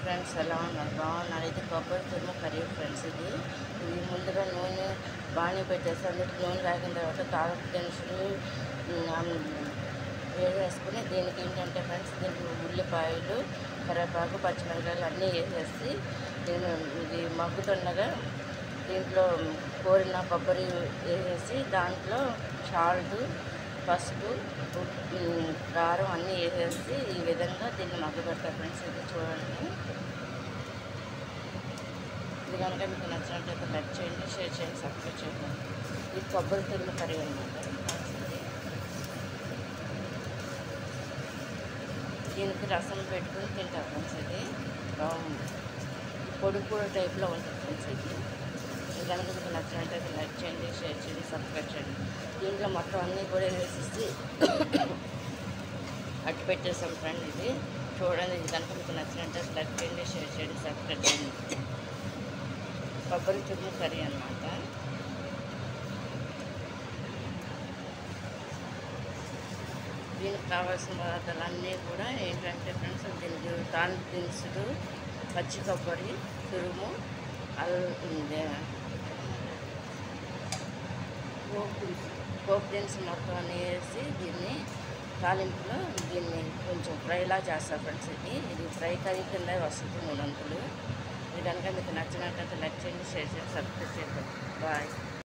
friends ఎలా ఉన్నారు బాగున్నారు ఇది కొబ్బరి తురుము కర్రీ ఫ్రెండ్స్ ఇది ఇది ముందుగా నూనె బాగానే పెట్టేసి అందులో నూనె రాగిన తర్వాత తాలూకు దినుసులు వేసేసుకుని దీనికి ఏంటంటే ఫ్రెండ్స్ దీనికి ఉల్లిపాయలు కరివేపాకు పచ్చిమిరపకాయలు అన్నీ వేసేసి దీని ఇది మగ్గుతుండగా దీంట్లో కోరిన కొబ్బరి వేసేసి దాంట్లో సాల్ట్ పసుపు ఉప్పు, కారం అన్నీ వేసేసి ఈ విధంగా దీన్ని మగ్గబెడతారు ఫ్రెండ్స్ ఇది చూడండి ఇది కనుక మీకు నచ్చినట్లయితే లైక్ చేయండి షేర్ చేయండి సబ్స్క్రైబ్ చేయండి ఇది కొబ్బరి తురుము కర్రీ అనమాట దీనికి రసం పెట్టుకుని తింటారు ఫ్రెండ్స్ ఇది బాగుంది పొడి పొడి టైప్లో ఉంటుంది ఫ్రెండ్స్ ఇది ఇది కనుక మీకు నచ్చినట్లయితే లైక్ చేయండి షేర్ చేయండి సబ్స్క్రైబ్ చేయండి దీంట్లో మొత్తం అన్నీ కూడా వేసేసి అట్టు పెట్టేసాం ఫ్రెండ్ ఇది చూడండి ఇది కనుక మీకు నచ్చినట్లయితే లైక్ చేయండి షేర్ చేయండి సబ్స్క్రైబ్ చేయండి కొబ్బరి తురుము కర్రీ అన్నమాట దీనికి కావాల్సిన పదార్థాలు అన్నీ కూడా ఏంటంటే ఫ్రెండ్స్ దీనికి తాను దినుసులు పచ్చి కొబ్బరి తురుము అల్ పోపు దినుసు మొత్తం అన్నీ వేసి దీన్ని తాలింపులో దీన్ని కొంచెం ఫ్రైలా చేస్తారు ఫ్రెండ్స్ ఇది ఇది ఫ్రై కర్రీ కింద వస్తుంది మూడు వంతులు ఇది కనుక మీకు నచ్చినట్లయితే లైక్ చేయండి షేర్ చేయండి సబ్స్క్రైబ్ చేయండి బాయ్